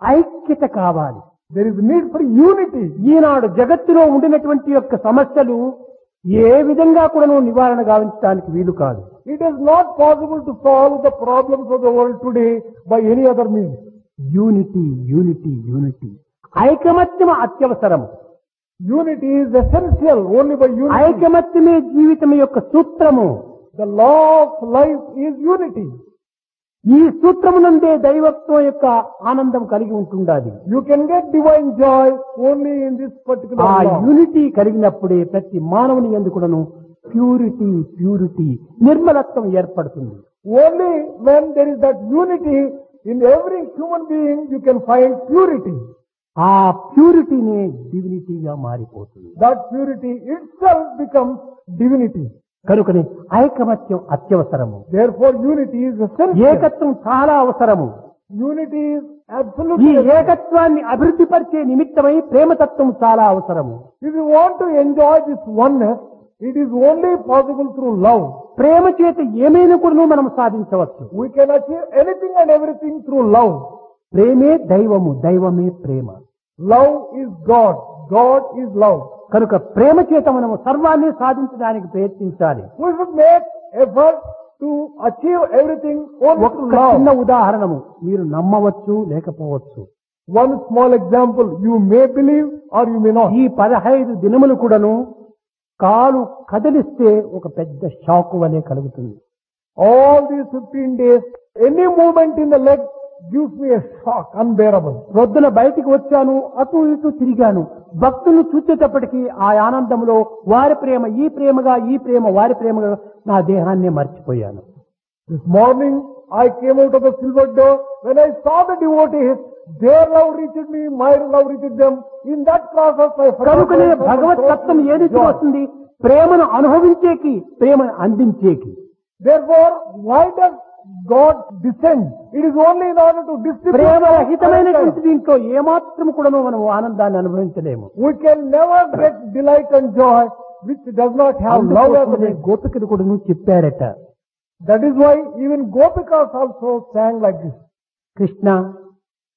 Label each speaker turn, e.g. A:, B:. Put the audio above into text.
A: ఐక్యత కావాలి
B: There is need for unity.
A: ఈనాడు జగత్తులో ఉండినటువంటి యొక్క సమస్యలు ఏ విధంగా కూడా నివారణ గావించడానికి వీలు కాదు
B: It is not possible to solve the problems of the world today by any other means.
A: Unity unity unity ఐకమత్యం అత్యవసరం
B: Unity is essential only by unity.
A: ఐకమత్యమే జీవితం యొక్క సూత్రము
B: The law of life is unity.
A: ఈ సూత్రమునందే దైవత్వం యొక్క ఆనందం కలిగి ఉంటుండాలి
B: You can get divine joy only in this particular
A: ఆ
B: law.
A: యూనిటీ కలిగినప్పుడే ప్రతి మానవుని ఎందుకుడను ప్యూరిటీ ప్యూరిటీ నిర్మలత్వం ఏర్పడుతుంది
B: Only when there is that unity in every human being you can find purity.
A: ఆ ప్యూరిటీనే డివినిటీగా మారిపోతుంది
B: That purity itself becomes divinity.
A: కనుకనే ఐకమత్యం అత్యవసరము
B: Therefore unity is essential.
A: ఏకత్వం చాలా అవసరము
B: Unity is
A: ఈ
B: absolutely essential.
A: ఏకత్వాన్ని అభివృద్ధి పరిచే నిమిత్తమై ప్రేమతత్వం చాలా అవసరము
B: If you want to enjoy this oneness, it is only possible through love.
A: ప్రేమ చేత ఏమైనా కూడా మనం సాధించవచ్చు
B: We can achieve anything and everything through love.
A: ప్రేమే దైవము దైవమే ప్రేమ
B: Love is God. God is love.
A: కనుక ప్రేమ చేత మనము సర్వాన్ని సాధించడానికి ప్రయత్నించాలి
B: We should make effort to achieve everything only
A: ఒక్క
B: through
A: చిన్న
B: love.
A: ఉదాహరణము మీరు నమ్మవచ్చు లేకపోవచ్చు
B: One small example, you may believe or you may not.
A: ఈ పదహైదు దినములు కూడాను కాలు కదిలిస్తే ఒక పెద్ద షాక్ వలె కలుగుతుంది
B: All these 15 days, any movement in the leg gives me a shock, unbearable.
A: రొద్దున బయటికి వచ్చాను అటు ఇటు తిరిగాను భక్తులు చూసేటప్పటికి ఆ ఆనందంలో వారి ప్రేమ ఈ ప్రేమగా ఈ ప్రేమ వారి ప్రేమగా నా దేహాన్నే మర్చిపోయాను
B: This morning, I came out of the silver door. When I saw the devotees, their love reached me, my love reached them. In that process, I forgot
A: కనుకనే
B: myself and
A: భగవత్
B: so
A: తత్వం
B: much
A: ఏది
B: joy.
A: వస్తుంది ప్రేమను అనుభవించేకి ప్రేమను అందించేకి
B: Therefore, why does God descend? It is only in order to distribute.
A: Prema
B: love
A: రహితమైనటువంటి
B: and
A: దీంట్లో ఏమాత్రం కూడా మనం ఆనందాన్ని అనుభవించలేము
B: We can never get delight and joy which does not have love as a
A: అందుకోసమనే
B: base.
A: గోపికలు కూడా చెప్పారట
B: That is why even Gopikas also sang like this.
A: Krishna